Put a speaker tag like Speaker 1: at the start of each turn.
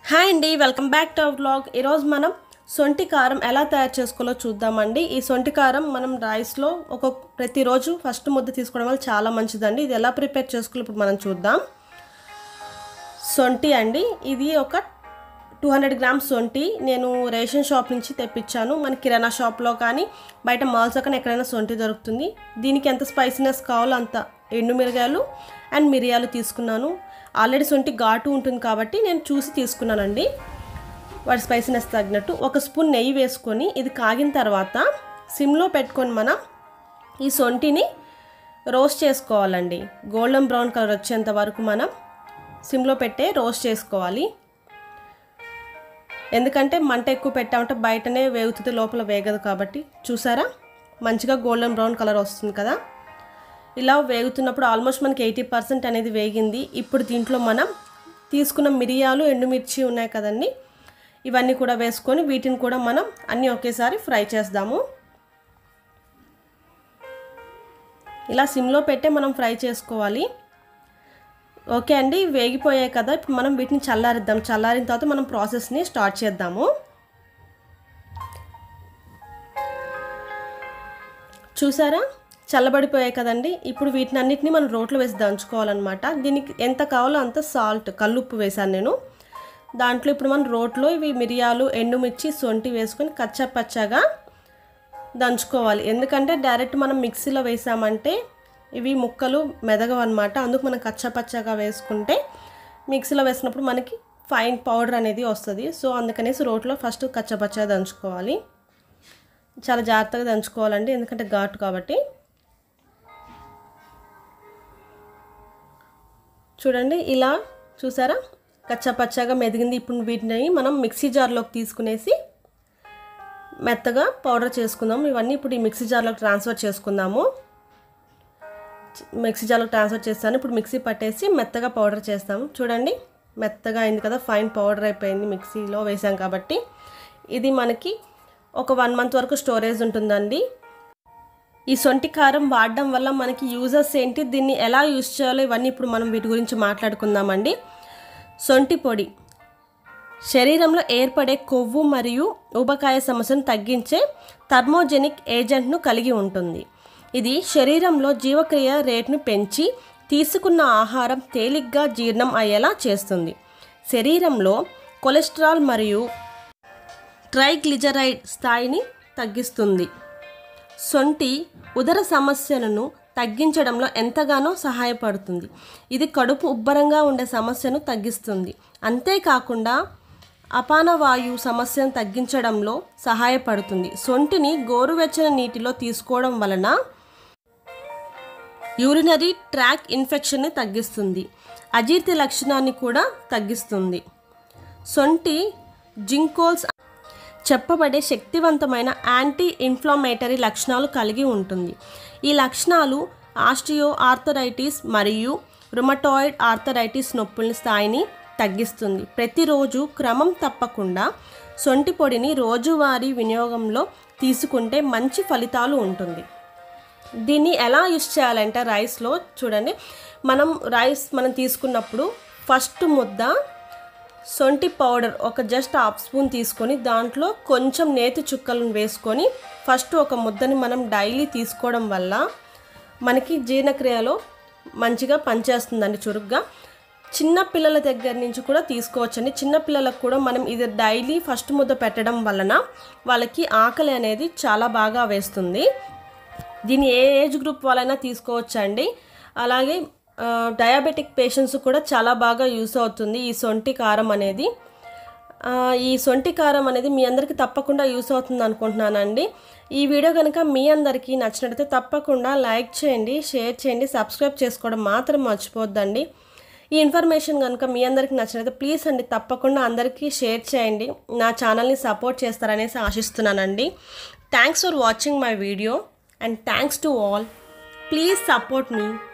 Speaker 1: hi అండి welcome back to our blog ఈరోజు మనం సొంటి కారం ఎలా తయారు చేసుకోవాలో చూద్దామండి ఈ సొంటి కారం మనం రైస్లో ఒక ప్రతిరోజు ఫస్ట్ ముద్ద తీసుకోవడం వల్ల చాలా మంచిదండి ఇది ఎలా ప్రిపేర్ చేసుకోవాలి ఇప్పుడు మనం చూద్దాం సొంటి అండి ఇది ఒక టూ హండ్రెడ్ గ్రామ్స్ సొంటి నేను రేషన్ షాప్ నుంచి తెప్పించాను మన కిరాణా షాప్లో కానీ బయట మాల్స్లో కానీ ఎక్కడైనా సొంటి దొరుకుతుంది దీనికి ఎంత స్పైసీనెస్ కావాలో అంత ఎండు మిరగాయలు అండ్ మిరియాలు తీసుకున్నాను ఆల్రెడీ సొంటి ఘాటు ఉంటుంది కాబట్టి నేను చూసి తీసుకున్నానండి వాటి స్పైసీనెస్ తగినట్టు ఒక స్పూన్ నెయ్యి వేసుకొని ఇది కాగిన తర్వాత సిమ్లో పెట్టుకొని మనం ఈ సొంటిని రోస్ట్ చేసుకోవాలండి గోల్డెన్ బ్రౌన్ కలర్ వచ్చేంత వరకు మనం సిమ్లో పెట్టే రోస్ట్ చేసుకోవాలి ఎందుకంటే మంట ఎక్కువ పెట్టామంటే బయటనే వేగుతుంది లోపల వేగదు కాబట్టి చూసారా మంచిగా గోల్డెన్ బ్రౌన్ కలర్ వస్తుంది కదా ఇలా వేగుతున్నప్పుడు ఆల్మోస్ట్ మనకి ఎయిటీ పర్సెంట్ అనేది వేగింది ఇప్పుడు దీంట్లో మనం తీసుకున్న మిరియాలు ఎండుమిర్చి ఉన్నాయి కదండి ఇవన్నీ కూడా వేసుకొని వీటిని కూడా మనం అన్నీ ఒకేసారి ఫ్రై చేద్దాము ఇలా సిమ్లో పెట్టే మనం ఫ్రై చేసుకోవాలి ఓకే అండి వేగిపోయాయి కదా ఇప్పుడు మనం వీటిని చల్లారిద్దాం చల్లారిన తర్వాత మనం ప్రాసెస్ని స్టార్ట్ చేద్దాము చూసారా చల్లబడిపోయాయి కదండి ఇప్పుడు వీటిని అన్నిటిని మనం రోట్లో వేసి దంచుకోవాలన్నమాట దీనికి ఎంత కావాలో అంత సాల్ట్ కల్లుప్పు వేశాను నేను దాంట్లో ఇప్పుడు మనం రోట్లో ఇవి మిరియాలు ఎండుమిర్చి సొంటి వేసుకొని కచ్చా పచ్చగా దంచుకోవాలి ఎందుకంటే డైరెక్ట్ మనం మిక్సీలో వేసామంటే ఇవి ముక్కలు మెదగవన్నమాట అందుకు మనం కచ్చపచ్చగా వేసుకుంటే మిక్సీలో వేసినప్పుడు మనకి ఫైన్ పౌడర్ అనేది వస్తుంది సో అందుకనేసి రోట్లో ఫస్ట్ కచ్చపచ్చగా దంచుకోవాలి చాలా జాగ్రత్తగా దంచుకోవాలండి ఎందుకంటే ఘాటు కాబట్టి చూడండి ఇలా చూసారా కచ్చపచ్చగా మెదిగింది ఇప్పుడు వీటిని మనం మిక్సీ జార్లోకి తీసుకునేసి మెత్తగా పౌడర్ చేసుకుందాం ఇవన్నీ ఇప్పుడు ఈ మిక్సీ జార్లోకి ట్రాన్స్ఫర్ చేసుకుందాము మిక్సీ జార్లోకి ట్రాన్స్ఫర్ చేస్తాను ఇప్పుడు మిక్సీ పట్టేసి మెత్తగా పౌడర్ చేస్తాము చూడండి మెత్తగా అయింది కదా ఫైన్ పౌడర్ అయిపోయింది మిక్సీలో వేసాం కాబట్టి ఇది మనకి ఒక వన్ మంత్ వరకు స్టోరేజ్ ఉంటుందండి ఈ సొంటి కారం వాడడం వల్ల మనకి యూజర్స్ ఏంటి దీన్ని ఎలా యూజ్ చేయాలో ఇవన్నీ ఇప్పుడు మనం వీటి గురించి మాట్లాడుకుందామండి సొంటి పొడి శరీరంలో ఏర్పడే కొవ్వు మరియు ఊబకాయ సమస్యను తగ్గించే థర్మోజెనిక్ ఏజెంట్ను కలిగి ఉంటుంది ఇది శరీరంలో జీవక్రియ రేటును పెంచి తీసుకున్న ఆహారం తేలిగ్గా జీర్ణం అయ్యేలా చేస్తుంది శరీరంలో కొలెస్ట్రాల్ మరియు ట్రైగ్లిజరైడ్ స్థాయిని తగ్గిస్తుంది సొంటి ఉదర సమస్యలను తగ్గించడంలో ఎంతగానో సహాయపడుతుంది ఇది కడుపు ఉబ్బరంగా ఉండే సమస్యను తగ్గిస్తుంది అంతేకాకుండా అపానవాయు సమస్యను తగ్గించడంలో సహాయపడుతుంది సొంటిని గోరువెచ్చని నీటిలో తీసుకోవడం వలన యూరినరీ ట్రాక్ ఇన్ఫెక్షన్ని తగ్గిస్తుంది అజీర్తి లక్షణాన్ని కూడా తగ్గిస్తుంది సొంటి జింకోల్స్ చెప్పబడే శక్తివంతమైన యాంటీ ఇన్ఫ్లమేటరీ లక్షణాలు కలిగి ఉంటుంది ఈ లక్షణాలు ఆస్టియో ఆర్థరైటిస్ మరియు రుమటాయిడ్ ఆర్థరైటిస్ నొప్పుల స్థాయిని తగ్గిస్తుంది ప్రతిరోజు క్రమం తప్పకుండా సొంటి పొడిని రోజువారీ వినియోగంలో తీసుకుంటే మంచి ఫలితాలు ఉంటుంది దీన్ని ఎలా యూస్ చేయాలంటే రైస్లో చూడండి మనం రైస్ మనం తీసుకున్నప్పుడు ఫస్ట్ ముద్ద సొంటి పౌడర్ ఒక జస్ట్ హాఫ్ స్పూన్ తీసుకొని దాంట్లో కొంచెం నేతి చుక్కలను వేసుకొని ఫస్ట్ ఒక ముద్దని మనం డైలీ తీసుకోవడం వల్ల మనకి జీర్ణక్రియలో మంచిగా పనిచేస్తుందండి చురుగ్గా చిన్న పిల్లల దగ్గర నుంచి కూడా తీసుకోవచ్చండి చిన్న పిల్లలకు కూడా మనం ఇది డైలీ ఫస్ట్ ముద్ద పెట్టడం వలన వాళ్ళకి ఆకలి అనేది చాలా బాగా వేస్తుంది దీన్ని ఏ ఏజ్ గ్రూప్ వాళ్ళైనా తీసుకోవచ్చండి అలాగే డయాబెటిక్ పేషెంట్స్ కూడా చాలా బాగా యూస్ అవుతుంది ఈ సొంటి కారం అనేది ఈ సొంటి కారం అనేది మీ అందరికీ తప్పకుండా యూస్ అవుతుంది అనుకుంటున్నానండి ఈ వీడియో కనుక మీ అందరికీ నచ్చినట్లయితే తప్పకుండా లైక్ చేయండి షేర్ చేయండి సబ్స్క్రైబ్ చేసుకోవడం మాత్రం మర్చిపోద్దండి ఈ ఇన్ఫర్మేషన్ కనుక మీ అందరికీ నచ్చినట్లయితే ప్లీజ్ అండి తప్పకుండా అందరికీ షేర్ చేయండి నా ఛానల్ని సపోర్ట్ చేస్తారనేసి ఆశిస్తున్నానండి thanks for watching my video and thanks to all please support me